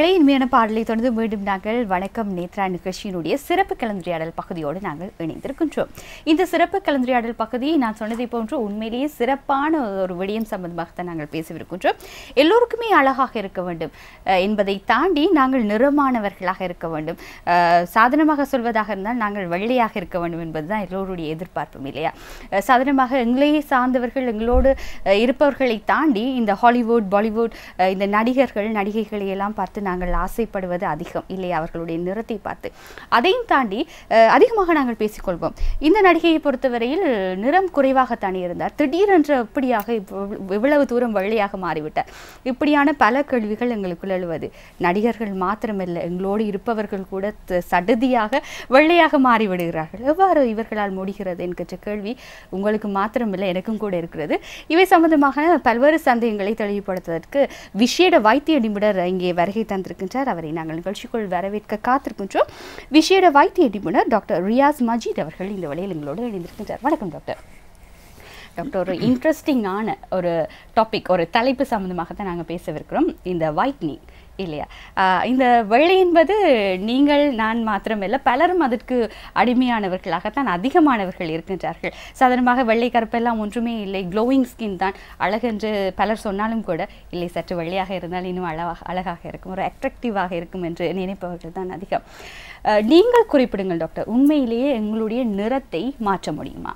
பழைய இனிமையான பாடலை தொடர்ந்து மீண்டும் நாங்கள் வணக்கம் நேத்ரா நிகழ்ச்சியினுடைய சிறப்பு கலந்துரையாடல் பகுதியோடு நாங்கள் இணைந்திருக்கின்றோம் இந்த சிறப்பு கலந்துரையாடல் பகுதி நான் சொன்னதை போன்று உண்மையிலேயே சிறப்பான ஒரு விடயம் சம்பந்தமாகத்தான் நாங்கள் பேசவிருக்கின்றோம் எல்லோருக்குமே அழகாக இருக்க வேண்டும் அஹ், என்பதை தாண்டி நாங்கள் நிறமானவர்களாக இருக்க வேண்டும் அஹ், சாதனமாக சொல்வதாக இருந்தால் நாங்கள் வெள்ளையாக இருக்க வேண்டும் என்பதுதான் எல்லோருடைய எதிர்பார்ப்பும் இல்லையா அஹ், சாதாரணமாக எங்களையே சார்ந்தவர்கள் எங்களோடு அஹ், இருப்பவர்களை தாண்டி இந்த ஹாலிவுட் பாலிவுட் அஹ், இந்த நடிகர்கள் நடிகைகளை எல்லாம் பார்த்து நாங்கள் ஆசைப்படுவது அதிகம் இல்லை அவர்களுடைய நிறத்தை பார்த்து அதையும் தாண்டி அஹ், அதிகமாக நாங்கள் பேசிக்கொள்வோம் இந்த நடிகையை பொறுத்தவரையில் நிறம் குறைவாகத்தானே இருந்தார் திடீரென்று எப்படியாக இவ்வ- இவ்வளவு தூரம் வெள்ளையாக மாறிவிட்டார் இப்படியான பல கேள்விகள் எங்களுக்குள் எழுவது நடிகர்கள் மாத்திரமல்ல எங்களோடு இருப்பவர்கள் கூட த- சடதியாக வெள்ளையாக மாறிவிடுகிறார்கள் எவ்வாறு இவர்களால் முடிகிறது என்கின்ற கேள்வி உங்களுக்கு மாத்திரமில்லை எனக்கும் கூட இருக்கிறது இவை சம்பந்தமாக பல்வேறு சந்தேகங்களை தெளிவுபடுத்துவதற்கு விசேட வைத்திய நிபுணர் இங்கே வருகை தந்திருக்கின்றார் அவரை நாங்கள் நிகழ்ச்சிக்குள் வரவேற்க காத்திருக்கின்றோம் விசேட வைத்திய நிபுணர் டாக்டர் ரியாஸ் மஜீத் அவர்கள் இந்த வேளையில் எங்களோடு இணைந்திருக்கின்றார் வணக்கம் டாக்டர் டாக்டர் ஒரு இன்ட்ரெஸ்டிங்கான ஒரு டாபிக் ஒரு தலைப்பு சம்பந்தமாக தான் நாங்கள் பேசவிருக்கிறோம் இந்த ஒயிட்னிங் இல்லையா ஆஹ் இந்த வெள்ளை என்பது நீங்கள் நான் மாத்திரமல்ல பலரும் அதற்கு அடிமையானவர்களாகத்தான் அதிகமானவர்கள் இருக்கின்றார்கள் சாதாரணமாக வெள்ளை கருப்பெல்லாம் ஒன்றுமே இல்லை க்ளோயிங் ஸ்கின் தான் அழகென்று பலர் சொன்னாலும் கூட இல்லை சற்று வெள்ளையாக இருந்தால் இன்னும் அழகாக அழகாக இருக்கும் ஒரு அட்ராக்டிவாக இருக்கும் என்று நினைப்பவர்கள் தான் அதிகம் ஆஹ் நீங்கள் குறிப்பிடுங்கள் டாக்டர் உண்மையிலேயே எங்களுடைய நிறத்தை மாற்ற முடியுமா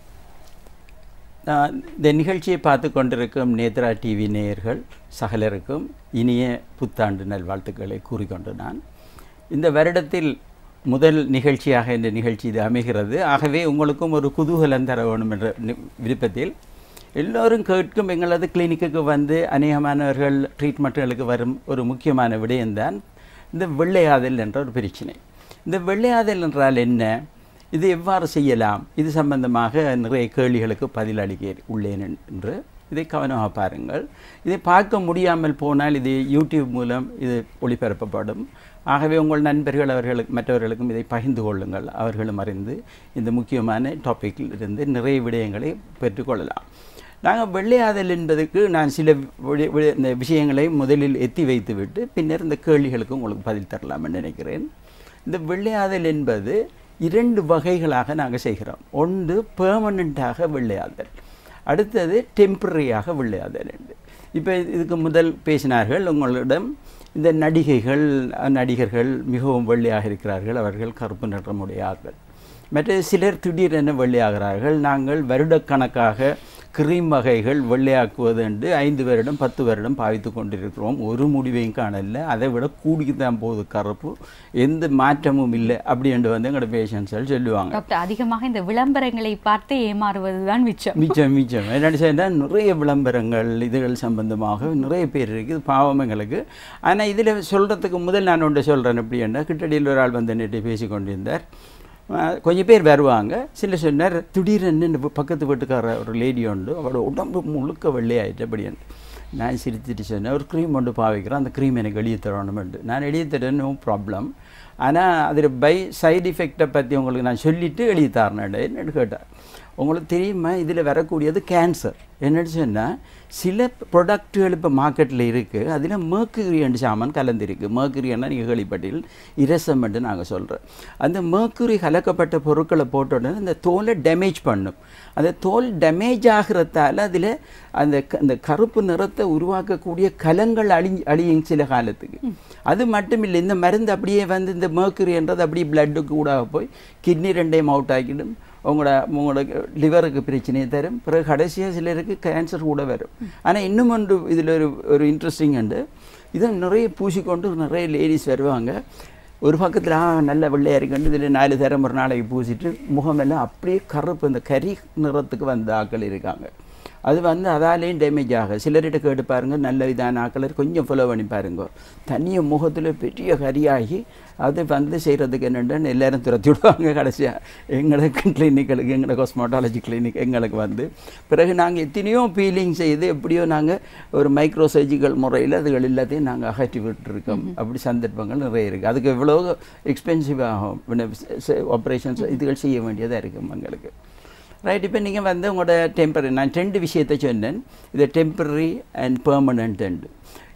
நான் இந்த நிகழ்ச்சியை பார்த்து கொண்டிருக்கும் நேத்ரா டிவி நேயர்கள் சகலருக்கும் இனிய புத்தாண்டு நல்வாழ்த்துக்களை கூறிக்கொண்டு நான் இந்த வருடத்தில் முதல் நிகழ்ச்சியாக இந்த நிகழ்ச்சி இது அமைகிறது ஆகவே உங்களுக்கும் ஒரு குதூகலம் தர வேணும் என்ற நி- விருப்பத்தில் எல்லோரும் கேட்கும் எங்களது கிளினிக்குக்கு வந்து அநேகமானவர்கள் ட்ரீட்மெண்ட்டுகளுக்கு வரும் ஒரு முக்கியமான விடயம்தான் இந்த வெள்ளையாதல் என்ற ஒரு பிரச்சனை இந்த வெள்ளையாதல் என்றால் என்ன இது எவ்வாறு செய்யலாம் இது சம்பந்தமாக நிறைய கேள்விகளுக்கு பதில் அளிக்க உள்ளேன் என்று இதை கவனமாக பாருங்கள் இதை பார்க்க முடியாமல் போனால் இது யூடியூப் மூலம் இது ஒளிபரப்பப்படும் ஆகவே உங்கள் நண்பர்கள் அவர்களுக்கு மற்றவர்களுக்கும் இதை பகிர்ந்து கொள்ளுங்கள் அவர்களும் அறிந்து இந்த முக்கியமான டாப்பிக்கில் இருந்து நிறைய விடயங்களை பெற்றுக்கொள்ளலாம் நாங்கள் வெள்ளையாதல் என்பதற்கு நான் சில விட- விட- இந்த விஷயங்களை முதலில் எத்தி வைத்துவிட்டு பின்னர் இந்த கேள்விகளுக்கு உங்களுக்கு பதில் தரலாம் என்று நினைக்கிறேன் இந்த வெள்ளையாதல் என்பது இரண்டு வகைகளாக நாங்கள் செய்கிறோம் ஒன்று பெர்மனண்ட்டாக வெள்ளையாதல் அடுத்தது டெம்பரரியாக வெள்ளையாதல் என்று இப்போ இதுக்கு முதல் பேசினார்கள் உங்களிடம் இந்த நடிகைகள் நடிகர்கள் மிகவும் வெள்ளையாக இருக்கிறார்கள் அவர்கள் கருப்பு நிறமுடைய ஆட்கள் மற்ற சிலர் திடீரென வெள்ளையாகிறார்கள் நாங்கள் வருடக்கணக்காக கிரீம் வகைகள் வெள்ளையாக்குவது என்று ஐந்து வருடம் பத்து வருடம் பாவித்து கொண்டிருக்கிறோம் ஒரு முடிவையும் காணல அதை விட கூடித்தான் போகுது கருப்பு எந்த மாற்றமும் இல்லை அப்படி என்று வந்து எங்களோட பேஷண்ட்ஸ்கள் சொல்லுவாங்க டாக்டர் அதிகமாக இந்த விளம்பரங்களை பார்த்து ஏமாறுவதுதான் மிச்சம் மிச்சம் மிச்சம் என்னென்னு சொன்னால் நிறைய விளம்பரங்கள் இதுகள் சம்பந்தமாக நிறைய பேர் இருக்குது பாவம் எங்களுக்கு ஆனால் இதில் சொல்கிறதுக்கு முதல் நான் ஒன்று சொல்கிறேன் எப்படின்னா கிட்டடியில் ஒரு ஆள் வந்து நேற்று பேசி கொண்டிருந்தார் அஹ் கொஞ்சம் பேர் வருவாங்க சில சொன்னார் திடீரென்னு இந்த பக்கத்து வீட்டுக்கார ஒரு லேடி உண்டு அவளோட உடம்பு முழுக்க வெள்ளையாயிட்டு அப்படின்னு நான் சிரிச்சிட்டு சொன்னேன் ஒரு க்ரீம் ஒன்று பாவிக்கிறேன் அந்த க்ரீம் எனக்கு வெளியே தரணுமெண்டு நான் எழுதி தரேன் நோ ப்ராப்ளம் ஆனால் அதில் பை சைடு எஃபெக்டை பற்றி உங்களுக்கு நான் சொல்லிவிட்டு எழுதி தரேன் என்னன்னு கேட்டார் உங்களுக்கு தெரியுமா இதில் வரக்கூடியது கேன்சர் என்னன்னு சொன்னால் சில ப்ரொடக்ட்டுகள் இப்போ மார்க்கெட்டில் இருக்குது அதில் mercury என்ற சாமான் கலந்திருக்கு mercuryன்னா நீங்கள் கேள்விப்பட்டில் இரசம் என்று நாங்கள் சொல்கிறோம் அந்த mercury கலக்கப்பட்ட பொருட்களை போட்ட உடனே அந்த தோலை டேமேஜ் பண்ணும் அந்த தோல் டேமேஜ் ஆகிறதால அதில் அந்த க- அந்த கருப்பு நிறத்தை உருவாக்கக்கூடிய கலங்கள் அழி அழியும் சில காலத்துக்கு அது மட்டும் இல்லை இந்த மருந்து அப்படியே வந்து இந்த mercuryன்றது அப்படியே பிளட்டுக்கு கூட போய் கிட்னி ரெண்டையும் அவுட் ஆக்கிடும் உங்களோட உங்களோட லிவருக்கு பிரச்சனையை தரும் பிறகு கடைசியாக சிலருக்கு கேன்சர் கூட வரும் ஆனால் இன்னும் ஒன்று இதில் ஒரு ஒரு இன்ட்ரெஸ்டிங் உண்டு இதை நிறைய பூசிக்கொண்டு நிறைய லேடிஸ் வருவாங்க ஒரு பக்கத்தில் ஆ நல்ல வெள்ளையாக இருக்குன்னு இதில் நாலு தரம் ஒரு நாளைக்கு பூசிட்டு முகமெல்லாம் அப்படியே கருப்பு இந்த கறி நிறத்துக்கு வந்த ஆட்கள் இருக்காங்க அது வந்து அதாலேயும் டேமேஜ் ஆகும் சிலர்கிட்ட கேட்டு பாருங்க நல்ல இதான ஆக்கள் கொஞ்சம் ஃபாலோ பண்ணி பாருங்க தனியாக முகத்தில் பெரிய கரியாகி அது வந்து செய்கிறதுக்கு என்னென்னு எல்லாரும் துரத்தி விடுவாங்க கடைசியாக எங்களுக்கு கிளினிக்களுக்கு எங்களோட காஸ்மெட்டாலஜி கிளினிக் எங்களுக்கு வந்து பிறகு நாங்கள் எத்தனையோ பீலிங் செய்து எப்படியோ நாங்கள் ஒரு மைக்ரோ சர்ஜிக்கல் முறையில் அதுகள் எல்லாத்தையும் நாங்கள் அகற்றி விட்டுருக்கோம் அப்படி சந்தர்ப்பங்கள் நிறைய இருக்குது அதுக்கு எவ்வளோ எக்ஸ்பென்சிவ் ஆகும் ஆப்ரேஷன்ஸ் இதுகள் செய்ய வேண்டியதாக இருக்கும் எங்களுக்கு ரைட் இப்போ நீங்கள் வந்து உங்களோட டெம்பரரி நான் ரெண்டு விஷயத்தை சொன்னேன் இது டெம்பரரி அண்ட் பெர்மனண்ட்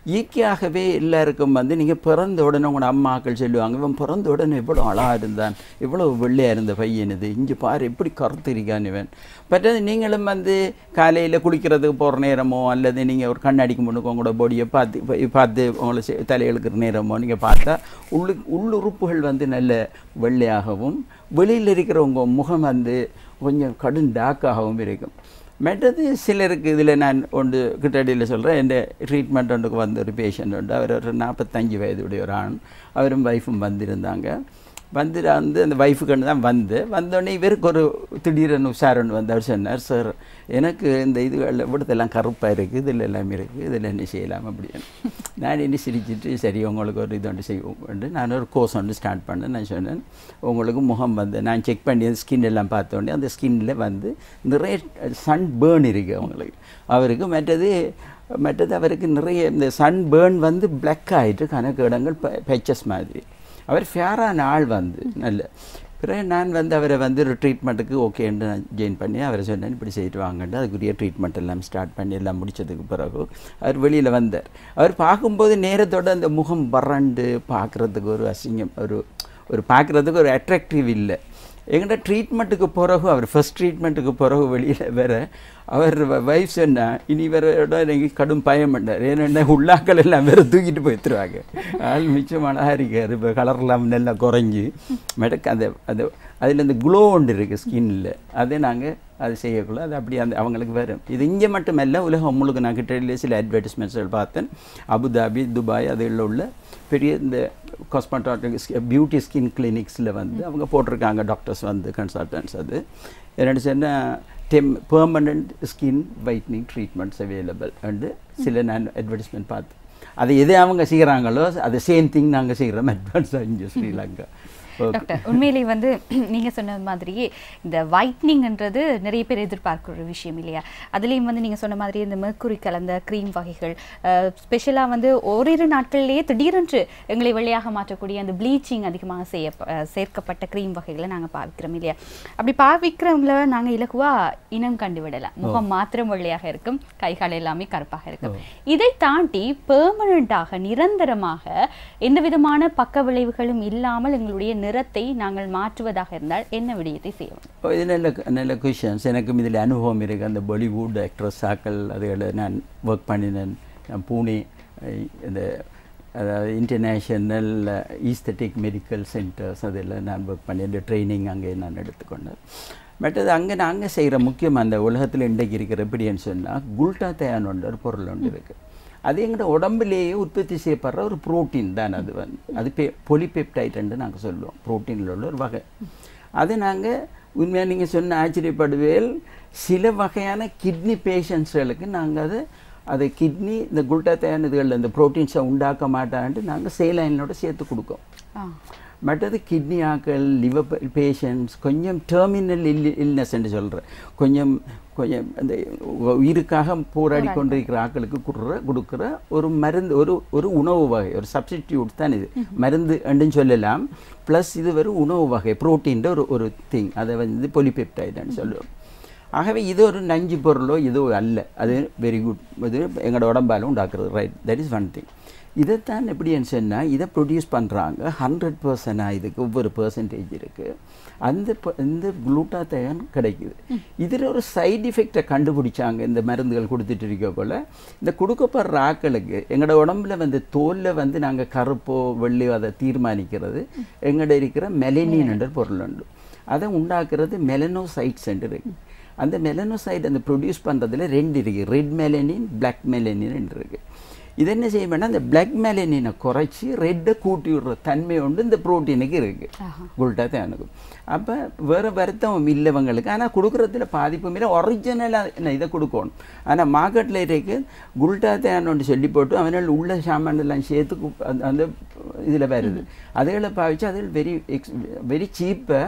இயற்கையாகவே எல்லாருக்கும் வந்து நீங்கள் பிறந்த உடனே உங்களோட அம்மாக்கள் சொல்லுவாங்க இவன் பிறந்த உடனே எவ்வளோ அழகாக இருந்தான் இவ்வளோ வெள்ளையாக இருந்த பையன் இது இங்கே பாரு எப்படி கருத்து இருக்கான் இவன் பற்றது நீங்களும் வந்து காலையில் குளிக்கிறதுக்கு போகிற நேரமோ அல்லது நீங்கள் ஒரு கண்ணாடிக்கு முன்னுக்கு உங்களோட பாடியை பார்த்து பா- பார்த்து உங்களை செ- தலையெழுக்கிற நேரமோ நீங்கள் பார்த்தா உள்ளு உள்ளுறுப்புகள் வந்து நல்ல வெள்ளையாகவும் வெளியில் இருக்கிற உங்கள் முகம் வந்து கொஞ்சம் கடும் டாக்காகவும் இருக்கும் மற்றது சிலருக்கு இதில் நான் ஒன்று கிட்டடியில் சொல்கிறேன் என் ட்ரீட்மெண்ட் ஒன்றுக்கு வந்த ஒரு பேஷண்ட் உண்டு அவர் ஒரு நாற்பத்தஞ்சு வயதுடைய ஒரு ஆண் அவரும் ஒய்ஃபும் வந்திருந்தாங்க வந்து வந்து அந்த ஒய்ஃபுக்கு தான் வந்து வந்தோடனே இவருக்கு ஒரு திடீரென்னு உஷாரன்னு வந்து அவர் சொன்னார் சார் எனக்கு இந்த இதுகளில் இவிடத்தெல்லாம் கருப்பாக இருக்குது இதில் எல்லாமே இருக்குது இதில் என்ன செய்யலாம் அப்படின்னு நான் என்ன சிரிச்சிட்டு சரி உங்களுக்கு ஒரு இது ஒன்று செய்வோம் நான் ஒரு கோர்ஸ் ஒன்று ஸ்டார்ட் பண்ணேன் நான் சொன்னேன் உங்களுக்கு முகம் வந்து நான் செக் பண்ணி ஸ்கின் எல்லாம் பார்த்தோன்னே அந்த ஸ்கின்னில் வந்து நிறைய சன் பேர்ன் இருக்குது அவங்களுக்கு அவருக்கு மற்றது மற்றது அவருக்கு நிறைய இந்த சன் பேர்ன் வந்து பிளாக் ஆகிட்டு கணக்கு இடங்கள் பெச்சஸ் மாதிரி அவர் ஃபேரான ஆள் வந்து நல்ல பிறகு நான் வந்து அவரை வந்து ஒரு ட்ரீட்மெண்ட்டுக்கு ஓகேன்னு நான் ஜாயின் பண்ணி அவரை சொன்னேன் இப்படி செய்துட்டு வாங்கன்ட்டு அதுக்குரிய ட்ரீட்மெண்ட் எல்லாம் ஸ்டார்ட் பண்ணி எல்லாம் முடிச்சதுக்கு பிறகு அவர் வெளியில் வந்தார் அவர் பார்க்கும்போது நேரத்தோட அந்த முகம் வறண்டு பார்க்குறதுக்கு ஒரு அசிங்கம் ஒரு ஒரு பார்க்குறதுக்கு ஒரு அட்ராக்டிவ் இல்லை எங்கிட்ட ட்ரீட்மெண்ட்டுக்கு பிறகு அவர் ஃபர்ஸ்ட் ட்ரீட்மெண்ட்டுக்கு பிறகு வெளியில் வேற அவர் வைஃப் சொன்னா இனி வேற எனக்கு கடும் பயம் பண்ணார் ஏன்னா உள்ளாக்கள் எல்லாம் வேற தூக்கிட்டு போய்த்துருவாங்க ஆள் மிச்சம் அழகாக இருக்கார் இப்போ கலர்லாம் நல்லா குறைஞ்சி மெடக்கு அந்த அது அதில் இந்த க்ளோ ஒன்று இருக்குது ஸ்கின்னில் அதை நாங்கள் அது செய்யக்குள்ள அது அப்படி அந்த அவங்களுக்கு வரும் இது இங்கே மட்டுமல்ல உலகம் முழுக்க நான் கிட்ட சில அட்வர்டைஸ்மெண்ட்ஸ்கள் பார்த்தேன் அபுதாபி துபாய் அதில் உள்ள பெரிய இந்த காஸ்மெட்டாட்டிக் பியூட்டி ஸ்கின் கிளினிக்ஸில் வந்து அவங்க போட்டிருக்காங்க டாக்டர்ஸ் வந்து கன்சல்டன்ட்ஸ் அது என்னென்னு சொன்னால் them permanent skin whitening treatments available and சில நான் அட்வர்டைஸ்மெண்ட் பார்த்தேன் அது எது அவங்க செய்கிறாங்களோ அது சேம் திங் நாங்கள் செய்கிறோம் அட்வான்ஸ் இங்கே ஸ்ரீலங்கா டாக்டர் உண்மையிலேயே வந்து நீங்க சொன்ன மாதிரியே இந்த வைட்னிங்ன்றது நிறைய பேர் எதிர்பார்க்கிற ஒரு விஷயம் இல்லையா அதுலேயும் வந்து நீங்க சொன்ன மாதிரி இந்த மெர்க்குரி கலந்த க்ரீம் வகைகள் ஸ்பெஷலாக வந்து ஓரிரு நாட்கள்லேயே திடீரென்று எங்களை வெள்ளையாக மாற்றக்கூடிய அந்த ப்ளீச்சிங் அதிகமாக செய்ய அஹ், சேர்க்கப்பட்ட க்ரீம் வகைகளை நாங்க பாவிக்கிறோம் இல்லையா அப்படி பாவிக்கிறவங்கள நாங்க இலகுவா இனம் கண்டு விடலாம் முகம் மாத்திரம் வெள்ளையாக இருக்கும் கைகால் எல்லாமே கருப்பாக இருக்கும் இதை தாண்டி பெர்மனண்டாக நிரந்தரமாக எந்த விதமான பக்க விளைவுகளும் இல்லாமல் எங்களுடைய நிறத்தை நாங்கள் மாற்றுவதாக இருந்தால் என்ன விடயத்தை செய்வோம் ஓ, இது நல்ல நல்ல கொஷன்ஸ் எனக்கும் இதில் அனுபவம் இருக்குது அந்த பாலிவுட் ஆக்ட்ரஸ் ஆக்கள் அதுகளை நான் ஒர்க் பண்ணினேன் நான் பூனே அஹ், இந்த அதாவது இன்டர்நேஷனல் ஈஸ்தட்டிக் மெடிக்கல் சென்டர்ஸ் அதில் நான் ஒர்க் பண்ணி அந்த ட்ரைனிங் அங்கே நான் எடுத்துக்கொண்டேன் மற்றது அங்கே நாங்கள் செய்கிற முக்கியம் அந்த உலகத்தில் இன்றைக்கு இருக்கிற எப்படின்னு சொன்னால் குல்டா தயானோன்ற ஒரு பொருள் ஒன்று இருக்குது அது எங்களோட உடம்புலேயே உற்பத்தி செய்யப்படுற ஒரு புரோட்டீன் தான் அது வந்து அது பே பொலிபெப்டைட்ன்னு நாங்கள் சொல்லுவோம் புரோட்டீனில் உள்ள ஒரு வகை அது நாங்கள் உண்மையாக நீங்கள் சொன்ன ஆச்சரியப்படுவேல் சில வகையான கிட்னி பேஷண்ட்ஸ்களுக்கு நாங்கள் அதை அதை கிட்னி இந்த குல்டாத்தையான இதுகளில் இந்த ப்ரோட்டீன்ஸை உண்டாக்க மாட்டான்ட்டு நாங்கள் சேலைனோட சேர்த்து கொடுக்கோம் ஆ மற்றது கிட்னி ஆக்கள் லிவர் பேஷண்ட்ஸ் கொஞ்சம் டெர்மினல் இல் இல்னஸ்ன்னு சொல்கிறேன் கொஞ்சம் கொஞ்சம் அந்த உயிருக்காக போராடி கொண்டிருக்கிற ஆக்களுக்கு கொடுக்குற கொடுக்குற ஒரு மருந்து ஒரு ஒரு உணவு வகை ஒரு சப்ஸ்டிடியூட் தான் இது மருந்து அப்படின்னு சொல்லலாம் ப்ளஸ் இது வெறும் உணவு வகை ப்ரோட்டீன்ற ஒரு ஒரு திங் அதை வந்து பொலிபெப்டைடுன்னு சொல்லுவோம் ஆகவே இது ஒரு நஞ்சு பொருளோ இதோ அல்ல அது வெரி குட் இது எங்களோட உடம்பாலும் உண்டாக்குறது right that is one thing இதைத்தான் எப்படின்னு சொன்னால் இதை ப்ரொடியூஸ் பண்ணுறாங்க ஹண்ட்ரட் பர்சன்டாக இதுக்கு ஒவ்வொரு பர்சன்டேஜ் இருக்குது அந்த ப- இந்த குளூட்டாத்தயான் கிடைக்குது இதில் ஒரு சைடு எஃபெக்டை கண்டுபிடிச்சாங்க இந்த மருந்துகள் கொடுத்துட்டு இருக்க போல் இந்த கொடுக்கப்படுற ஆக்களுக்கு எங்களோட உடம்புல வந்து தோலில் வந்து நாங்கள் கருப்போ வெள்ளையோ அதை தீர்மானிக்கிறது எங்கள்ட இருக்கிற மெலனின் என்ற பொருள் உண்டு அதை உண்டாக்குறது மெலனோசைட்ஸ் இருக்கு அந்த மெலனோசைட் அந்த ப்ரொடியூஸ் பண்ணுறதுல ரெண்டு இருக்குது ரெட் மெலனின் பிளாக் மெலனின் இருக்குது இது என்ன செய்ய வேண்டாம் அந்த பிளாக் மெலனினை குறைச்சி ரெட்டை கூட்டி விடுற தன்மை உண்டு இந்த ப்ரோட்டீனுக்கு இருக்குது குல்டாத்தேனுக்கு அப்போ வேறு வருத்தம் இல்லைவங்களுக்கு ஆனால் கொடுக்குறதுல பாதிப்பும் இல்லை ஒரிஜினலாக இதை கொடுக்கணும் ஆனால் மார்க்கெட்டில் இருக்கு குல்டாத்தேன்னு சொல்லி போட்டு அவனால் உள்ள சாமான் எல்லாம் சேர்த்து கு- அந்த- அந்த இதில் வருது அதுகளை பாவிச்சு அதில் வெரி எக்ஸ் வெரி சீப்பாக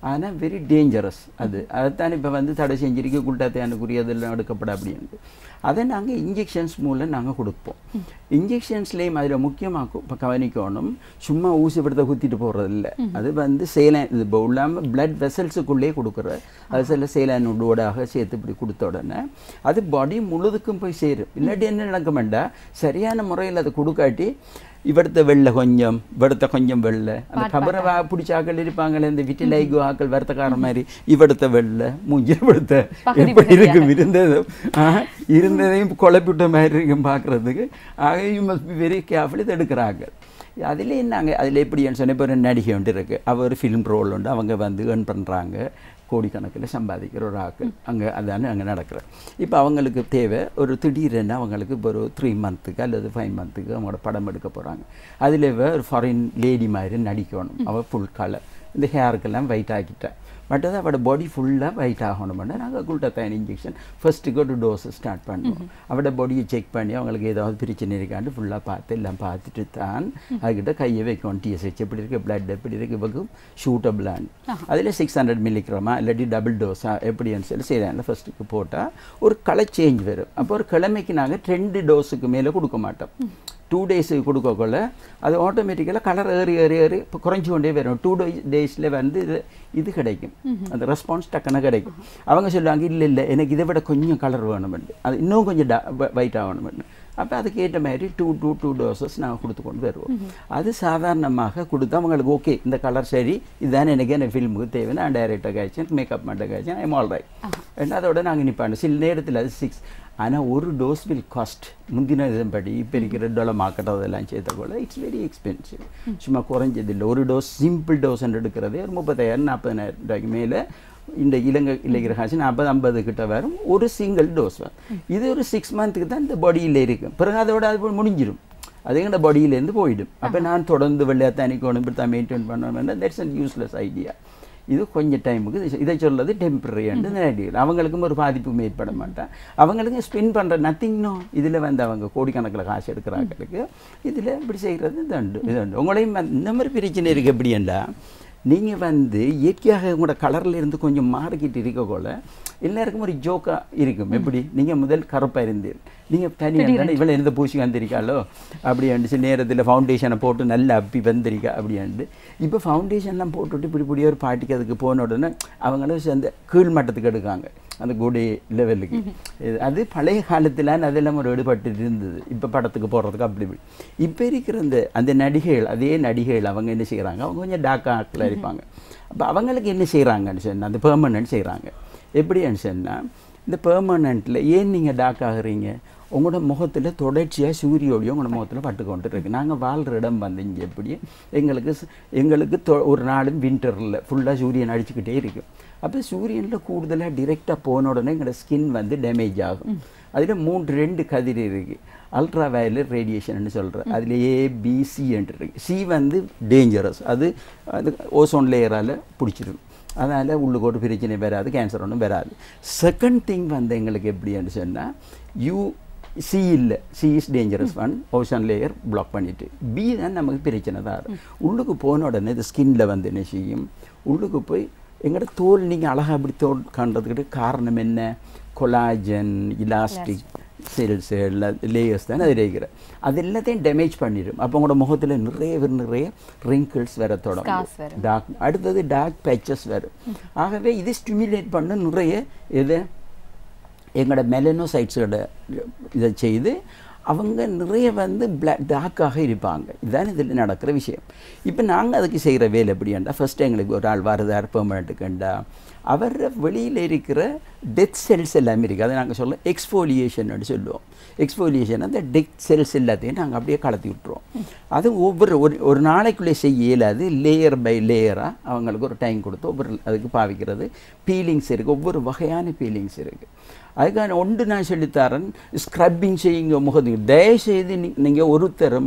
ஆனால் வெரி டேஞ்சரஸ் அது அதைத்தான் இப்போ வந்து தடை செஞ்சிருக்க குள்டாத்தையானுக்குரியதெல்லாம் எடுக்கப்பட அப்படின்ட்டு அதை நாங்கள் இன்ஜெக்ஷன்ஸ் மூலம் நாங்கள் கொடுப்போம் இன்ஜெக்ஷன்ஸ்லேயும் அதில் முக்கியமாக இப்போ கவனிக்கணும் சும்மா ஊசி படுத்த குத்திட்டு போகிறது இல்லை அது வந்து சேலான் இது இப்போ இல்லாமல் பிளட் வெசல்ஸுக்குள்ளேயே கொடுக்குற அது சில சேலான் உடோடாக சேர்த்து இப்படி கொடுத்த உடனே அது பாடி முழுதுக்கும் போய் சேரும் இல்லாட்டி என்ன நடக்க வேண்டாம் சரியான முறையில் அதை கொடுக்காட்டி இவடுத்த வெள்ளை கொஞ்சம் இவடுத்த கொஞ்சம் வெள்ளை அந்த கபரை வா பிடிச்ச ஆக்கள் இருப்பாங்களே இந்த விட்டிலைகோ ஆக்கள் வருத்தக்கார மாதிரி இவடுத்த வெள்ளை மூஞ்சி படுத்த பகுதி எப்படி இருக்கும் இருந்ததும் ஆ, இருந்ததையும் குழப்பிட்ட மாதிரி இருக்கும் பார்க்குறதுக்கு ஆக you must be very careful இது எடுக்கிறாங்க அதிலே நாங்கள் அதில் எப்படின்னு சொன்ன இப்போ ஒரு நடிகை ஒன்று இருக்குது அவர் ஃபிலிம் ரோல் உண்டு அவங்க வந்து ஏர்ன் பண்ணுறாங்க கோடிக்கணக்கில் சம்பாதிக்கிற ஒரு ஆக்கள் அங்கே அதானே அங்கே நடக்கிற இப்போ அவங்களுக்கு தேவை ஒரு திடீரென்னு அவங்களுக்கு இப்போ ஒரு த்ரீ மந்த்துக்கு அல்லது ஃபைவ் மந்த்துக்கு அவங்களோட படம் எடுக்க போகிறாங்க அதில் இவ ஒரு ஃபாரின் லேடி மாதிரி நடிக்கணும் அவள் ஃபுல் கலர் இந்த ஹேருக்கெல்லாம் ஒயிட் ஆக்கிட்டேன் பட் அது அவட பாடி ஃபுல்லாக ஒயிட் ஆகணும்னா நாங்கள் குல்டத்தைன் இன்ஜெக்ஷன் ஃபர்ஸ்ட்டுக்கு ஒரு டோஸ் ஸ்டார்ட் பண்ணுவோம் அவட பாடியை செக் பண்ணி அவங்களுக்கு ஏதாவது பிரச்சனை இருக்காண்டு ஃபுல்லாக பார்த்து எல்லாம் பார்த்துட்டு தான் அதுக்கிட்ட கையை வைக்கும் டிஎஸ்ஹெச் எப்படி இருக்குது பிளட் எப்படி இருக்குது இவக்கும் ஷூட்டபிளான் அதில் சிக்ஸ் ஹண்ட்ரட் மில்லிகிராமா இல்லாட்டி டபுள் டோஸா எப்படின்னு சொல்லி செய்கிறாங்க ஃபர்ஸ்ட்டுக்கு போட்டால் ஒரு கலர் சேஞ்ச் வரும் அப்போ ஒரு கிழமைக்கு நாங்கள் ரெண்டு டோஸுக்கு மேலே கொடுக்க மாட்டோம் டூ டேஸுக்கு கொடுக்கக்குள்ள அது ஆட்டோமேட்டிக்கலாக கலர் ஏறி ஏறி ஏறி இப்போ குறைஞ்சு கொண்டே வரும் டூ டே டேஸில் வந்து இது இது கிடைக்கும் அந்த ரெஸ்பான்ஸ் டக்குன்னு கிடைக்கும் அவங்க சொல்லுவாங்க இல்லை இல்லை எனக்கு இதை விட கொஞ்சம் கலர் வேணுமெண்டு அது இன்னும் கொஞ்சம் ஒயிட் ஆகணுமெண்டு அப்போ அதுக்கு ஏற்ற மாதிரி டூ டூ டூ டோசஸ் நாங்கள் கொடுத்து கொண்டு வருவோம் அது சாதாரணமாக கொடுத்து அவங்களுக்கு ஓகே இந்த கலர் சரி இதுதான் எனக்கு என்ன ஃபில்முக்கு தேவை நான் டைரக்டாக காய்ச்சேன் மேக்கப் மட்டும் காய்ச்சேன் ஐம் ஆல் ரைட் அதோட நாங்கள் நிற்பாண்டு சில நேரத்தில் அது சிக்ஸ் ஆனால் ஒரு டோஸ் வில் காஸ்ட் முந்தின இதன்படி இப்போ இருக்கிற டொலமாக்கட் அதெல்லாம் சேர்த்த கூட இட்ஸ் வெரி எக்ஸ்பென்சிவ் சும்மா குறைஞ்சது இல்லை ஒரு டோஸ் சிம்பிள் டோஸ் எடுக்கிறதே ஒரு முப்பத்தாயிரம் நாற்பதாயிரம் ரூபாய்க்கு மேலே இந்த இலங்கை இலக்கிற காசு நாற்பது ஐம்பது கிட்ட வரும் ஒரு சிங்கிள் டோஸ் வரும் இது ஒரு சிக்ஸ் மந்த்துக்கு தான் இந்த பாடியில் இருக்கும் பிறகு அதோட அது முடிஞ்சிடும் அது எங்களோட பாடியிலேருந்து போயிடும் அப்போ நான் தொடர்ந்து வெள்ளையாத்தானிக்கணும் இப்படி தான் மெயின்டைன் பண்ணணும்னா தட்ஸ் அன் யூஸ்லெஸ் ஐடியா இது கொஞ்சம் டைமுக்கு இது- இதை சொல்றது டெம்பரரி அண்டு நேரடிகள் அவங்களுக்கும் ஒரு பாதிப்பும் ஏற்பட மாட்டான் அவங்களுக்கு ஸ்பெண்ட் பண்ணுற நத்திங்னோ இதில் வந்து அவங்க கோடிக்கணக்கில் காசு எடுக்கிறாங்களுக்கு இதில் இப்படி செய்கிறது இது உண்டு இது உண்டு உங்களையும் வந்து இந்த மாதிரி பிரச்சனை இருக்குது எப்படின்னா நீங்கள் வந்து இயற்கையாக உங்களோட கலரில் இருந்து கொஞ்சம் மாறிக்கிட்டு இருக்கக்குள்ள எல்லாருக்கும் ஒரு ஜோக்காக இருக்கும் எப்படி நீங்கள் முதல் கருப்பாக இருந்தீர் நீங்கள் தனியாக இவ்வளோ எந்த பூசி வந்திருக்காளோ அப்படி சில நேரத்தில் ஃபவுண்டேஷனை போட்டு நல்லா அப்பி வந்திருக்கா அப்படின்ட்டு இப்போ ஃபவுண்டேஷன்லாம் போட்டுட்டு இப்படி இப்படியே ஒரு பாட்டிக்கு அதுக்கு போன உடனே அவங்களும் அந்த கீழ் மட்டத்துக்கு எடுக்காங்க அந்த குடி லெவலுக்கு இது- அது பழைய காலத்தில் அதெல்லாம் ஒரு ஈடுபட்டு இருந்தது இப்போ படத்துக்கு போடுறதுக்கு அப்படி இப்படி இப்போ இருக்கிற அந்த அந்த நடிகைகள் அதே நடிகைகள் அவங்க என்ன செய்கிறாங்க அவங்க கொஞ்சம் டார்க் ஆக்கில் இருப்பாங்க அப்போ அவங்களுக்கு என்ன செய்கிறாங்கன்னு சொன்னால் அந்த பெர்மனன்ட் செய்கிறாங்க எப்படின்னு சொன்னால் இந்த பெர்மனண்ட்டில் ஏன் நீங்கள் டார்க் ஆகுறீங்க உங்களோட முகத்தில் தொடர்ச்சியாக சூரிய ஒளியும் உங்களோட முகத்தில் பட்டு கொண்டு இருக்கு நாங்கள் வாழ்கிற இடம் வந்து இங்கே எப்படி எங்களுக்கு ஸ்- எங்களுக்கு தொ- ஒரு நாளும் வின்டரில் ஃபுல்லாக சூரியன் அடிச்சுக்கிட்டே இருக்கும் அப்போ சூரியனில் கூடுதலாக டிரெக்டாக போன உடனே எங்களோட ஸ்கின் வந்து டேமேஜ் ஆகும் அதில் மூன்று ரெண்டு கதிர் இருக்குது அல்ட்ரா வயலட் ரேடியேஷன் சொல்கிறேன் அதில் ஏபிசின்ட்டு இருக்கு சி வந்து டேஞ்சரஸ் அது அது ஓசோன் லேயரால் பிடிச்சிடும் அதனால் உள்ளுக்கோட்டு பிரச்சனை வராது கேன்சர் ஒன்றும் வராது செகண்ட் திங் வந்து எங்களுக்கு எப்படின்னு சொன்னால் யூ சி இல்லை C is dangerous one ozone layer block பண்ணிட்டு பி தான் நமக்கு பிரச்சனை தான் இருக்கும். உள்ளுக்கு போன உடனே இது ஸ்கின்ல வந்து என்ன செய்யும் உள்ளுக்கு போய் எங்களோட தோல் நீங்கள் அழகாக அப்படி தோல் காண்றதுக்கு காரணம் என்ன கொலாஜன் இலாஸ்டிக் செல்ஸ் எல்லாம் லேயர்ஸ் தானே அது இருக்கிற அது எல்லாத்தையும் டேமேஜ் பண்ணிடும் அப்போ உங்களோட முகத்தில் நிறைய நிறைய ரிங்கிள்ஸ் வர Scars தொடங்கும் வரும். டார்க் அடுத்தது டார்க் பேச்சஸ் வரும் ஆகவே இது ஸ்டிமுலேட் பண்ண நிறைய இது எங்களோட மெலனோசைட்ஸோட இதை செய்து அவங்க நிறைய வந்து பிளாக் டார்க்காக இருப்பாங்க இதுதான் இதில் நடக்கிற விஷயம் இப்போ நாங்கள் அதுக்கு செய்கிற வேலை எப்படியாண்டா ஃபர்ஸ்ட் எங்களுக்கு ஒரு ஆள் வருதார் பெர்மனண்ட்டுக்குண்டா அவர் வெளியில் இருக்கிற டெத் செல்ஸ் எல்லாமே இருக்குது அதை நாங்கள் சொல்ல எக்ஸ்ஃபோலியேஷன் சொல்லுவோம் எக்ஸ்ஃபோலியேஷன் அந்த டெத் செல்ஸ் எல்லாத்தையும் நாங்கள் அப்படியே கலத்தி விட்டுருவோம் அது ஒவ்வொரு ஒரு ஒரு நாளைக்குள்ளே செய்ய இயலாது லேயர் பை லேயராக அவங்களுக்கு ஒரு டைம் கொடுத்து ஒவ்வொரு அதுக்கு பாவிக்கிறது பீலிங்ஸ் இருக்குது ஒவ்வொரு வகையான பீலிங்ஸ் இருக்குது அதுக்கான ஒன்று நான் சொல்லித்தரேன் ஸ்க்ரப்பிங் செய்யுங்க முகத்துக்கு தயவுசெய்து நீங்கள் ஒருத்தரும்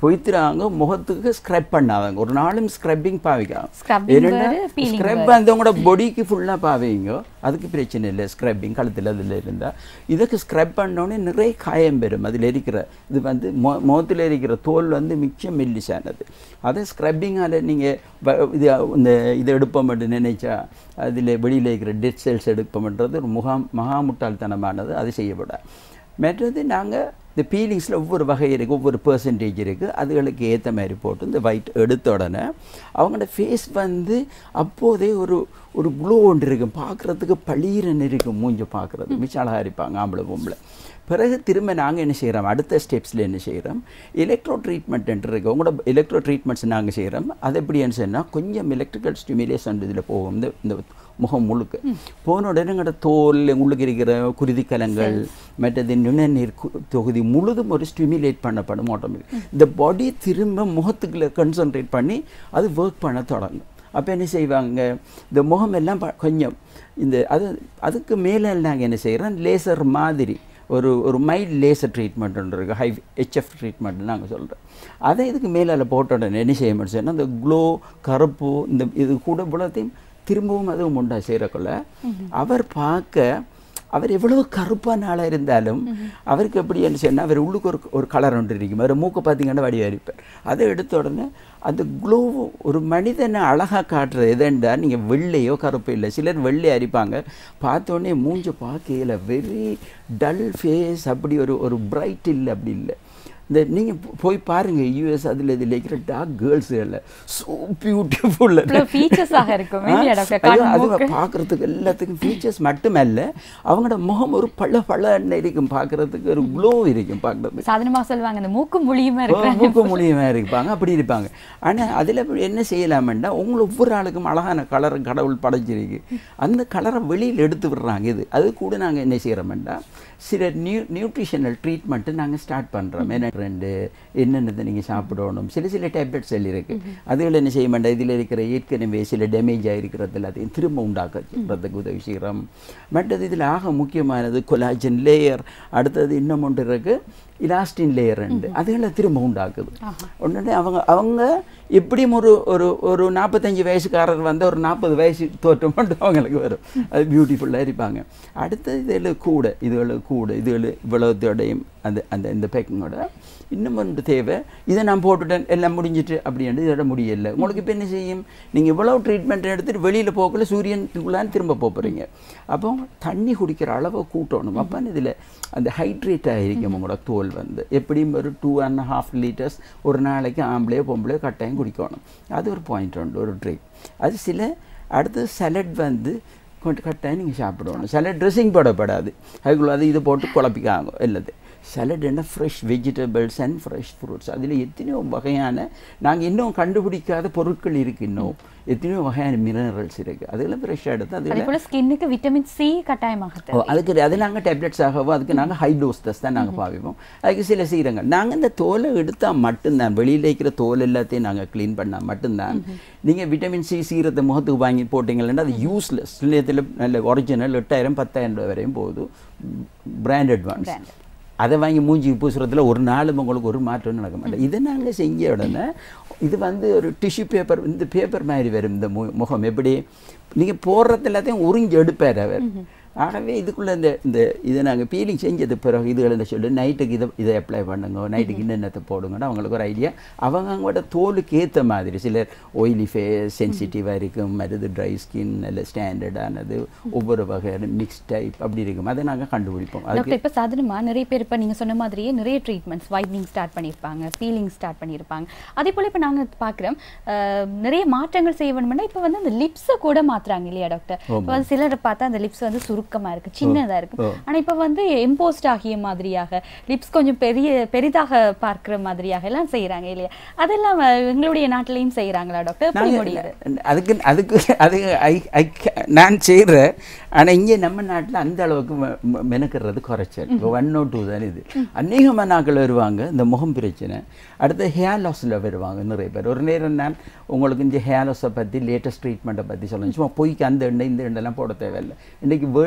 பொய்த்துறாங்க முகத்துக்கு ஸ்க்ரப் பண்ணாதாங்க ஒரு நாளும் ஸ்க்ரப்பிங் பாவிக்காங்க Scrubbing வேறு, peeling ஸ்க்ரப் வந்து உங்களோட பொடிக்கு ஃபுல்லாக பாவீங்க அதுக்கு பிரச்சனை இல்லை ஸ்க்ரப்பிங் கழுத்தில் அதில் இருந்தால் இதுக்கு ஸ்க்ரப் பண்ணோடனே நிறைய காயம் பெறும் அதில் இருக்கிற இது வந்து மொ முகத்தில் இருக்கிற தோல் வந்து மிச்சம் மெல்லிசானது அதை ஸ்க்ரப்பிங்கால் நீங்கள் இது இந்த இதை எடுப்போம்னு நினைச்சா அதில் வெளியில் இருக்கிற டெட் செல்ஸ் எடுப்போம்ன்றது ஒரு முகா மகா முட்டாள்தனமானது அது செய்யப்படாது மற்றது நாங்கள் இந்த பீலிங்ஸில் ஒவ்வொரு வகை இருக்குது ஒவ்வொரு பர்சன்டேஜ் இருக்குது அதுகளுக்கு ஏற்ற மாதிரி போட்டு இந்த ஒயிட் எடுத்த உடனே அவங்களோட ஃபேஸ் வந்து அப்போதே ஒரு ஒரு க்ளோ ஒன்று இருக்கும் பார்க்குறதுக்கு பளீரன் இருக்கும் மூஞ்ச பார்க்குறது மிச்ச அழகாக இருப்பாங்க ஆம்பளை பொம்பளை பிறகு திரும்ப நாங்கள் என்ன செய்கிறோம் அடுத்த ஸ்டெப்ஸில் என்ன செய்கிறோம் எலக்ட்ரோ ட்ரீட்மெண்ட் இருக்குது உங்களோட எலக்ட்ரோ ட்ரீட்மெண்ட்ஸ் நாங்கள் செய்கிறோம் அது எப்படின்னு சொன்னால் கொஞ்சம் எலக்ட்ரிக்கல் ஸ்டிமுலேஷன் இதில் போகும் இந்த இந்த முகம் முழுக்க போன உடனே எங்களோட தோல் உள்ளுக்கு இருக்கிற குருதி கலங்கள் மற்றது நுண்ணநீர் கு- தொகுதி முழுதும் ஒரு ஸ்டிமுலேட் பண்ணப்படும் ஆட்டோமேட்டிக் இந்த பாடி திரும்ப முகத்துக்குள்ள கன்சன்ட்ரேட் பண்ணி அது ஒர்க் பண்ண தொடங்கும் அப்போ என்ன செய்வாங்க இந்த முகம் எல்லாம் ப- கொஞ்சம் இந்த அது அதுக்கு மேலே நாங்கள் என்ன செய்கிறோம் லேசர் மாதிரி ஒரு ஒரு மைல்ட் லேசர் ட்ரீட்மெண்ட் ஒன்று இருக்குது ஹை ஹெச்எஃப் ட்ரீட்மெண்ட் நாங்கள் சொல்கிறோம் அதை இதுக்கு மேலே போட்ட உடனே என்ன செய்ய முடியும் சொன்னால் அந்த க்ளோ கருப்பு இந்த இது கூட இவ்வளோத்தையும் திரும்பவும் அதுவும் உண்டா செய்கிறக்குள்ள அவர் பார்க்க அவர் எவ்வளவு கருப்பான ஆளாக இருந்தாலும் அவருக்கு எப்படி என்ன சொன்னால் அவர் உள்ளுக்கு ஒரு ஒரு கலர் ஒன்று இருக்கும் அவர் மூக்கை பார்த்தீங்கன்னா வடிவாக இருப்பார் அதை எடுத்த உடனே அந்த க்ளோ ஒரு மனிதனை அழகாக காட்டுறது எதுண்டா நீங்கள் வெள்ளையோ கருப்போ இல்லை சிலர் வெள்ளை அரிப்பாங்க பார்த்த உடனே மூஞ்ச பார்க்கையில் வெரி டல் ஃபேஸ் அப்படி ஒரு ஒரு பிரைட் இல்லை அப்படி இல்லை இந்த நீங்கள் போய் பாருங்க யூஎஸ் அதில் இதில் இருக்கிற டாக் கேர்ள்ஸுகளில் ஸோ பியூட்டிஃபுல் இவ்வளவு features ஆக இருக்கும் இல்லையா டாக்டர் கண் அது மூக்கு பார்க்கறதுக்கு எல்லாத்துக்கும் ஃபீச்சர்ஸ் மட்டுமல்ல அவங்களோட முகம் ஒரு பள்ள பள்ள இருக்கும் பார்க்கறதுக்கு ஒரு க்ளோ இருக்கும் பார்க்கறதுக்கு சாதாரணமா சொல்லுவாங்க இந்த மூக்கு முழியுமா இருக்கிற மூக்கு மூலியமாக இருப்பாங்க அப்படி இருப்பாங்க ஆனால் அதில் என்ன செய்யலாமெண்டா உங்களை ஒவ்வொரு ஆளுக்கும் அழகான கலர் கடவுள் படைச்சிருக்கு அந்த கலரை வெளியில் எடுத்து விடுறாங்க இது அது கூட நாங்கள் என்ன செய்கிறோம்டா சில நியூ நியூட்ரிஷனல் ட்ரீட்மெண்ட்டு நாங்கள் ஸ்டார்ட் பண்ணுறோம் என்ன ரெண்டு என்னென்னதை நீங்கள் சாப்பிடணும் சில சில டேப்லெட்ஸ் எல்லாம் இருக்குது அதுகள் என்ன செய்ய மாட்டோம் இதில் இருக்கிற ஏற்கனவே சில டேமேஜ் ஆகிருக்கிறது எல்லாத்தையும் திரும்ப உண்டாக்குறதுக்கு உதவி செய்கிறோம் மற்றது இதில் ஆக முக்கியமானது கொலாஜன் லேயர் அடுத்தது இன்னும் ஒன்று இருக்குது இலாஸ்டின் லேயர் ரெண்டு அதுகளை திரும்ப உண்டாக்குது உடனே அவங்க அவங்க எப்படியும் ஒரு ஒரு ஒரு நாற்பத்தஞ்சு வயசுக்காரர் வந்து ஒரு நாற்பது வயசு தோற்றம் மட்டும் அவங்களுக்கு வரும் அது பியூட்டிஃபுல்லாக இருப்பாங்க அடுத்தது இதில் கூட இதுகளை கூட இதுகள் இவ்வளோத்தோடையும் அந்த அந்த இந்த பேக்கிங்கோட இன்னும் ஒன்று தேவை இதை நான் போட்டுட்டேன் எல்லாம் முடிஞ்சிட்டு அப்படின்ட்டு இதோட முடியல உங்களுக்கு இப்போ என்ன செய்யும் நீங்கள் இவ்வளவு ட்ரீட்மெண்ட் எடுத்துட்டு வெளியில் போகக்குள்ள சூரியனுக்குள்ளான்னு திரும்ப போக போகிறீங்க அப்போ தண்ணி குடிக்கிற அளவை கூட்டணும் அப்போ இதில் அந்த ஹைட்ரேட்டாக இருக்கும் உங்களோட தோல் வந்து எப்படியும் ஒரு டூ அண்ட் ஹாஃப் லிட்டர்ஸ் ஒரு நாளைக்கு ஆம்பளையோ பொம்பளையோ கட்டாயம் குடிக்கணும் அது ஒரு பாயிண்ட் உண்டு ஒரு ட்ரிக் அது சில அடுத்து சலட் வந்து கொஞ்சம் கட்டாயம் நீங்கள் சாப்பிடணும் சலட் ட்ரெஸ்ஸிங் போடப்படாது அதுக்குள்ள அது இது போட்டு குழப்பிக்காங்க எல்லாத்தையும் சலட்னா fresh vegetables and fresh fruits அதில் எத்தனையோ வகையான நாங்கள் இன்னும் கண்டுபிடிக்காத பொருட்கள் இருக்குது இன்னும் எத்தனையோ வகையான மினரல்ஸ் இருக்குது அதெல்லாம் ஃப்ரெஷ்ஷாக எடுத்து அதே அதில் போல ஸ்கின்னுக்கு விட்டமின் சி கட்டாயமாக ஓ, தேவை அதுக்கு அது நாங்கள் டேப்லெட்ஸ் ஆகவோ அதுக்கு நாங்கள் ஹை டோஸ் டெஸ்ட் தான் நாங்கள் பாவிப்போம் அதுக்கு சில சீரங்கள் நாங்கள் இந்த தோலை எடுத்தால் மட்டும்தான் வெளியில் இருக்கிற தோல் எல்லாத்தையும் நாங்கள் க்ளீன் பண்ணால் மட்டும்தான் நீங்கள் விட்டமின் சி சீரத்தை முகத்துக்கு வாங்கி போட்டிங்கன்னா அது யூஸ்லெஸ் சிலையத்தில் நல்ல ஒரிஜினல் எட்டாயிரம் பத்தாயிரம் ரூபாய் வரையும் போகுது பிராண்டட் ஒன்ஸ் Branded. அதை வாங்கி மூஞ்சி பூசுறதுல ஒரு நாளும் உங்களுக்கு ஒரு மாற்றம் நடக்க மாட்டேன் இதை நாங்கள் செஞ்ச உடனே இது வந்து ஒரு டிஷ்யூ பேப்பர் இந்த பேப்பர் மாதிரி வரும் இந்த மு- முகம் எப்படி நீங்கள் போடுறது எல்லாத்தையும் உறிஞ்சி எடுப்பார் அவர் ஆகவே இதுக்குள்ளே இந்த இந்த இதை நாங்கள் பீலிங் செஞ்சது பிறகு இதுகளை சொல்லி நைட்டுக்கு இதை இதை அப்ளை பண்ணுங்க நைட்டுக்கு இன்னென்னத்தை போடுங்கன்னு அவங்களுக்கு ஒரு ஐடியா அவங்க அவங்களோட தோலுக்கு ஏற்ற மாதிரி சிலர் oily ஃபேஸ் சென்சிட்டிவாக இருக்கும் மற்றது ட்ரை ஸ்கின் நல்ல ஸ்டாண்டர்டானது ஒவ்வொரு வகையான மிக்ஸ் டைப் அப்படி இருக்கும் அதை நாங்கள் கண்டுபிடிப்போம் அதுக்கு டாக்டர் இப்போ சாதாரணமா நிறைய பேர் இப்போ நீங்க சொன்ன மாதிரியே நிறைய ட்ரீட்மெண்ட்ஸ் வைட்னிங் ஸ்டார்ட் பண்ணியிருப்பாங்க பீலிங் ஸ்டார்ட் பண்ணியிருப்பாங்க அதே போல இப்போ நாங்க பார்க்குறோம் நிறைய மாற்றங்கள் செய்ய வேணும்னா இப்போ வந்து அந்த லிப்ஸை கூட மாத்துறாங்க இல்லையா டாக்டர் இப்போ வந்து சிலரை பார்த்தா அந்த லிப்ஸ் வந்து சுருக்கமா இருக்கு சின்னதா இருக்கு ஓ. ஆனா இப்போ வந்து எம்போஸ்ட் ஆகிய மாதிரியாக லிப்ஸ் கொஞ்சம் பெரிய பெரிதாக பார்க்கிற மாதிரியாக எல்லாம் செய்றாங்க இல்லையா அதெல்லாம் அஹ், எங்களுடைய நாட்டிலையும் செய்றாங்களா டாக்டர் எப்படி நாங்க- முடியுது அதுக்கு அதுக்கு அது I- I ca- நான் செய்கிறேன் ஆனால் இங்கே நம்ம நாட்டில் அந்த அளவுக்கு ம- ம- மெனக்கிறது குறைச்சல் இப்போ ஒன் ஓ டூ தான் இது அநேகமாக நாட்கள் வருவாங்க இந்த முகம் பிரச்சனை அடுத்து ஹேர் லாஸில் வருவாங்க நிறைய பேர் ஒரு நேரம் நான் உங்களுக்கு இந்த ஹேர் லாஸை பற்றி லேட்டஸ்ட் ட்ரீட்மெண்ட்டை பற்றி சொல்லணும் சும்மா பொய்க்கு அந்த எண்ணெய் இந்த எண்ணெய்லாம் போட தேவையில்லை இன்றைக்கி வேர்ல்டு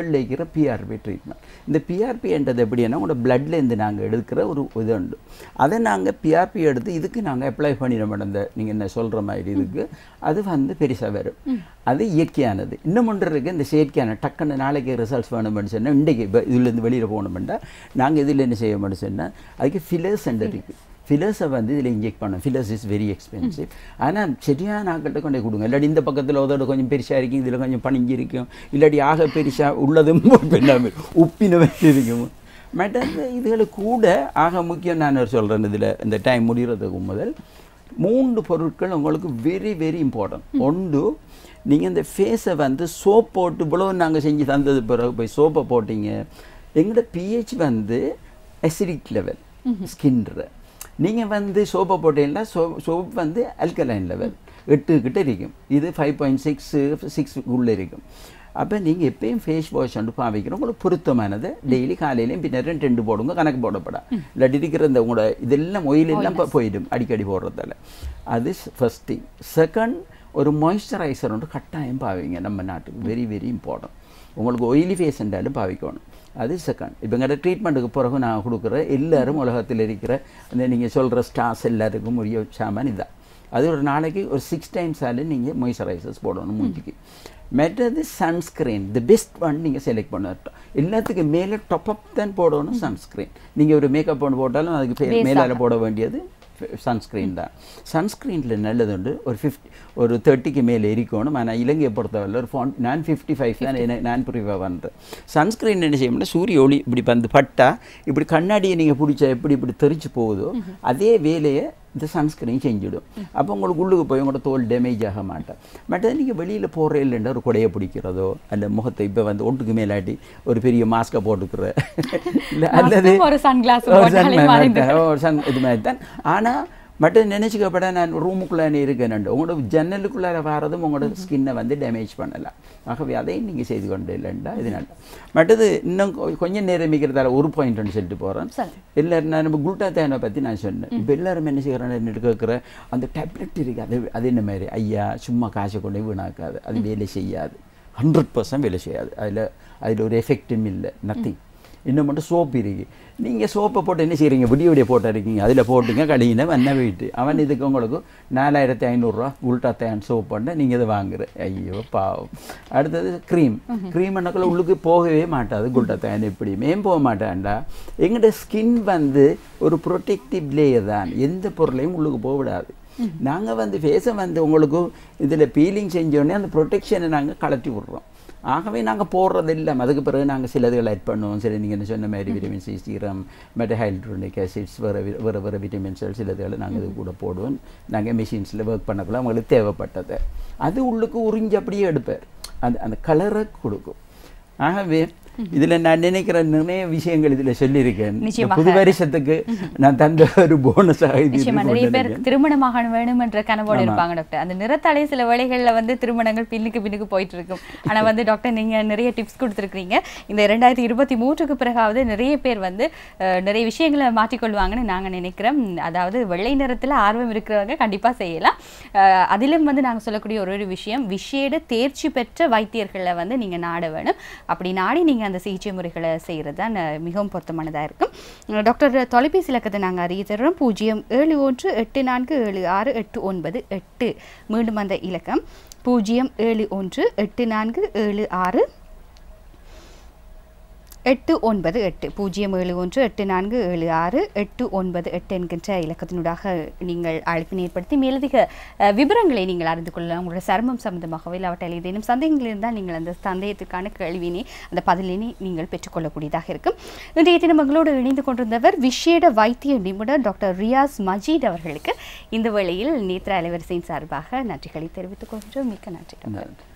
முதல்ல இருக்கிற பிஆர்பி ட்ரீட்மெண்ட் இந்த பிஆர்பின்றது எப்படின்னா உங்களோட பிளட்லேருந்து நாங்கள் எடுக்கிற ஒரு இது உண்டு அதை நாங்கள் பிஆர்பி எடுத்து இதுக்கு நாங்கள் அப்ளை பண்ணிட மாட்டோம் இந்த நீங்கள் என்ன சொல்கிற மாதிரி இதுக்கு அது வந்து பெருசாக வரும் அது இயற்கையானது இன்னும் ஒன்று இருக்குது இந்த செயற்கையான டக்குன்னு நாளைக்கு ரிசல்ட்ஸ் வேணும்னு சொன்னால் இன்றைக்கு இப்போ இதுலேருந்து வெளியில் போகணுமெண்டா நாங்கள் இதில் என்ன செய்ய சொன்னால் அதுக்கு ஃபிலர்ஸ் சென்டர் இருக்குது ஃபிலர்ஸை வந்து இதில் இன்ஜெக்ட் பண்ணோம் ஃபிலர்ஸ் இஸ் வெரி எக்ஸ்பென்சிவ் ஆனால் சரியான ஆக்கள்கிட்ட கொண்டு போய் கொடுங்க இல்லாட்டி இந்த பக்கத்தில் உதோட கொஞ்சம் பெருசாக இருக்கும் இதில் கொஞ்சம் பணிஞ்சு இருக்கும் இல்லாட்டி ஆக பெருசாக உள்ளதும் பெண்ணாமல் உப்பின மாதிரி இருக்கும் மற்ற இதுகளை கூட ஆக முக்கியம் நான் சொல்கிறேன் இதில் இந்த டைம் முடிகிறதுக்கு முதல் மூன்று பொருட்கள் உங்களுக்கு வெரி வெரி இம்பார்ட்டன்ட் ஒன்று நீங்கள் இந்த ஃபேஸை வந்து சோப் போட்டு இவ்வளவு நாங்கள் செஞ்சு தந்தது பிறகு போய் சோப்பை போட்டீங்க எங்களோட பிஹெச் வந்து அசிடிக் லெவல் ஸ்கின்ற நீங்கள் வந்து சோப்பை போட்டீங்கன்னா சோ சோப் வந்து அல்கலைன் லெவல் எட்டு கிட்ட இருக்கும் இது ஃபைவ் பாயிண்ட் சிக்ஸ் சிக்ஸ் உள்ளே இருக்கும் அப்போ நீங்கள் எப்பயும் ஃபேஸ் வாஷ் வந்து பாவிக்கணும் உங்களுக்கு பொருத்தமானது டெய்லி காலையிலையும் பின்னர் ரெண்டு ரெண்டு போடுங்க கணக்கு போடப்படா இல்லாட்டி இருக்கிற இந்த உங்களோட இதெல்லாம் oil எல்லாம் போ- போயிடும் அடிக்கடி போடுறதால அது ஃபர்ஸ்ட் திங் செகண்ட் ஒரு மாய்ஸ்சரைசர் ஒன்று கட்டாயம் பாவிங்க நம்ம நாட்டுக்கு வெரி வெரி இம்பார்ட்டன்ட் உங்களுக்கு ஒயிலி ஃபேஸ் இருந்தாலும் பாவிக்கணும் அது செகண்ட் இப்போ எங்கள்கிட்ட ட்ரீட்மெண்ட்டுக்கு பிறகு நான் கொடுக்குற எல்லாரும் உலகத்தில் இருக்கிற அந்த நீங்கள் சொல்கிற ஸ்டார்ஸ் எல்லாருக்கும் உரிய சாமான் இதுதான் அது ஒரு நாளைக்கு ஒரு சிக்ஸ் டைம்ஸ் ஆலும் நீங்கள் மாய்ஸ்சரைசர்ஸ் போடணும் மூஞ்சிக்கு மற்றது சன்ஸ்க்ரீன் தி பெஸ்ட் ஒன் நீங்கள் செலக்ட் பண்ணட்டும் எல்லாத்துக்கும் மேலே டாப் அப் தான் போடணும் சன்ஸ்க்ரீன் நீங்கள் ஒரு மேக்கப் ஒன்று போட்டாலும் அதுக்கு Base மேலே போட வேண்டியது சன்ஸ்க்ரீன் தான் சன்ஸ்க்ரீனில் நல்லது உண்டு ஒரு ஃபிஃப்டி ஒரு தேர்ட்டிக்கு மேலே இருக்கணும் ஆனால் இலங்கையை பொறுத்தவரை ஒரு ஃபான் நான் ஃபிஃப்டி ஃபைவ் தான் என்ன- நான் ப்ரிஃபர் பண்ணுறேன் சன்ஸ்க்ரீன் என்ன செய்யணும்னா சூரிய ஒளி இப்படி வந்து பட்டா இப்படி கண்ணாடியை நீங்கள் பிடிச்சா எப்படி இப்படி தெரிச்சு போகுதோ அதே வேலையை இந்த சன்ஸ்க்ரீன் செஞ்சிடும் அப்போ உங்களுக்கு உள்ளுக்கு போய் உங்களோட தோல் டேமேஜ் ஆக மாட்டேன் மற்றது நீங்கள் வெளியில் போகிற இல்லைன்னா ஒரு குடையை பிடிக்கிறதோ அல்ல முகத்தை இப்போ வந்து ஒட்டுக்கு மேலாட்டி ஒரு பெரிய மாஸ்கை போட்டுக்கிற இல்லை அல்லது Mask-உம் ஒரு sunglass-உம் ஒரு போட்டாலே sun- மறைந்து ஒரு சன் இது மாதிரி தான் ஆனால் மட்டும் நினச்சிக்கப்பட நான் ரூமுக்குள்ளே இருக்கேன் உங்களோட ஜன்னலுக்குள்ளார வர்றதும் உங்களோட ஸ்கின்னை வந்து டேமேஜ் பண்ணலாம் ஆகவே அதையும் நீங்கள் செய்து கொண்டு இல்லைண்டா இதனால மற்றது இன்னும் கொ- கொஞ்சம் நேரம் மிக்கிறதால ஒரு பாயிண்ட்னு சொல்லிட்டு போகிறேன் சரி. எல்லாரும் நான் நம்ம குளுட்டா தேனை பற்றி நான் சொன்னேன் இப்போ எல்லாரும் என்ன செய்கிறான்னு கேட்குற அந்த டேப்லெட் இருக்குது அது அது என்ன மாதிரி ஐயா சும்மா காசை கொண்டு போய் வீணாக்காது அது வேலை செய்யாது ஹண்ட்ரட் பர்சன்ட் வேலை செய்யாது அதில் அதில் ஒரு எஃபெக்டும் இல்லை நத்திங் இன்னும் மட்டும் சோப்பு இருக்கு நீங்கள் சோப்பை போட்டு என்ன செய்கிறீங்க விடிய விடிய போட்டு இருக்கீங்க அதில் போட்டுங்க கடியின வண்ண போயிட்டு அவன் இதுக்கு உங்களுக்கு நாலாயிரத்தி ஐநூறுரூவா உல்டா தேன் சோப் பண்ண நீங்கள் இதை வாங்குற ஐயோ பாவம் அடுத்தது க்ரீம் க்ரீம் என்னக்குள்ள உள்ளுக்கு போகவே மாட்டாது குல்டா தேன் எப்படியுமே ஏன் போக மாட்டான்டா எங்கள்கிட்ட ஸ்கின் வந்து ஒரு ப்ரொடெக்டிவ் லேயர் தான் எந்த பொருளையும் உள்ளுக்கு போக விடாது நாங்கள் வந்து ஃபேஸை வந்து உங்களுக்கு இதில் பீலிங் செஞ்சோடனே அந்த ப்ரொடெக்ஷனை நாங்கள் கலட்டி விட்றோம் ஆகவே நாங்கள் போடுறது இல்லை அதுக்கு பிறகு நாங்கள் சிலதுகள் ஆட் பண்ணுவோம் சில நீங்கள் என்ன சொன்ன மாதிரி விட்டமின் சி சீரம் மற்ற ஹைட்ரோனிக் ஆசிட்ஸ் வேறு வி- வேறு வேறு விட்டமின்ஸ் சிலதுகளை நாங்கள் இது கூட போடுவோம் நாங்கள் மிஷின்ஸில் ஒர்க் பண்ணக்குள்ள அவங்களுக்கு தேவைப்பட்டது அது உள்ளுக்கு உறிஞ்சு அப்படியே எடுப்பார் அந்த அந்த கலரை கொடுக்கும் ஆகவே இதில் நான் நினைக்கிற நிறைய விஷயங்கள் இதில் சொல்லியிருக்கேன் இந்த நிச்சயமாக. புது வருஷத்துக்கு நான் தந்த ஒரு போனஸாக இது நிச்சயமா இருக்கும்னு நிறைய பேர் நினைக்கிறேன். திருமணமாக வேணும் என்ற கனவோடு ஆமா. இருப்பாங்க டாக்டர் அந்த நிறத்தாலே சில வேளைகள்ல வந்து திருமணங்கள் பின்னுக்கு பின்னுக்கு போயிட்டு இருக்கும் ஆனா வந்து டாக்டர் நீங்க நிறைய டிப்ஸ் கொடுத்துருக்கீங்க இந்த இரண்டாயிரத்தி இருபத்தி மூன்றுக்கு பிறகாவது நிறைய பேர் வந்து அஹ், நிறைய விஷயங்களை மாற்றிக்கொள்வாங்கன்னு நாங்க நினைக்கிறோம் அதாவது வெள்ளை நிறத்துல ஆர்வம் இருக்கிறவங்க கண்டிப்பா செய்யலாம் அஹ், அதிலும் வந்து நாங்க சொல்லக்கூடிய ஒரு ஒரு விஷயம் விஷேட தேர்ச்சி பெற்ற வைத்தியர்களை வந்து நீங்க நாட வேணும் அப்படி நாடி நீங்க அந்த சிகிச்சை முறைகளை செய்கிறது தான் அஹ், மிகவும் பொருத்தமானதாக இருக்கும் அஹ், டாக்டர் தொலைபேசி இலக்கத்தை நாங்கள் அறிய தருவோம் பூஜ்ஜியம் ஏழு ஒன்று எட்டு நான்கு ஏழு ஆறு எட்டு ஒன்பது எட்டு மீண்டும் அந்த இலக்கம் பூஜ்ஜியம் ஏழு ஒன்று எட்டு நான்கு ஏழு ஆறு எட்டு ஒன்பது எட்டு பூஜ்ஜியம் ஏழு ஒன்று எட்டு நான்கு ஏழு ஆறு எட்டு ஒன்பது எட்டு என்கின்ற இலக்கத்தினூடாக நீங்கள் அழைப்பினை ஏற்படுத்தி மேலதிக அஹ், விவரங்களை நீங்கள் அறிந்து கொள்ளலாம் உங்களோட சருமம் சம்பந்தமாகவோ இல்லாவற்றில் ஏதேனும் சந்தேகங்கள் இருந்தால் நீங்கள் அந்த சந்தேகத்துக்கான கேள்வியினை அந்த பதிலினை நீங்கள் பெற்றுக்கொள்ளக்கூடியதாக இருக்கும் இன்றைய தினம் எங்களோடு இணைந்து கொண்டிருந்தவர் விசேட வைத்திய நிபுணர் டாக்டர் ரியாஸ் மஜீத் அவர்களுக்கு இந்த வேளையில் நேத்ரா அலைவரிசையின் சார்பாக நன்றிகளை தெரிவித்துக் கொள்கிறோம் மிக்க நன்றி டாக்டர் நன்றி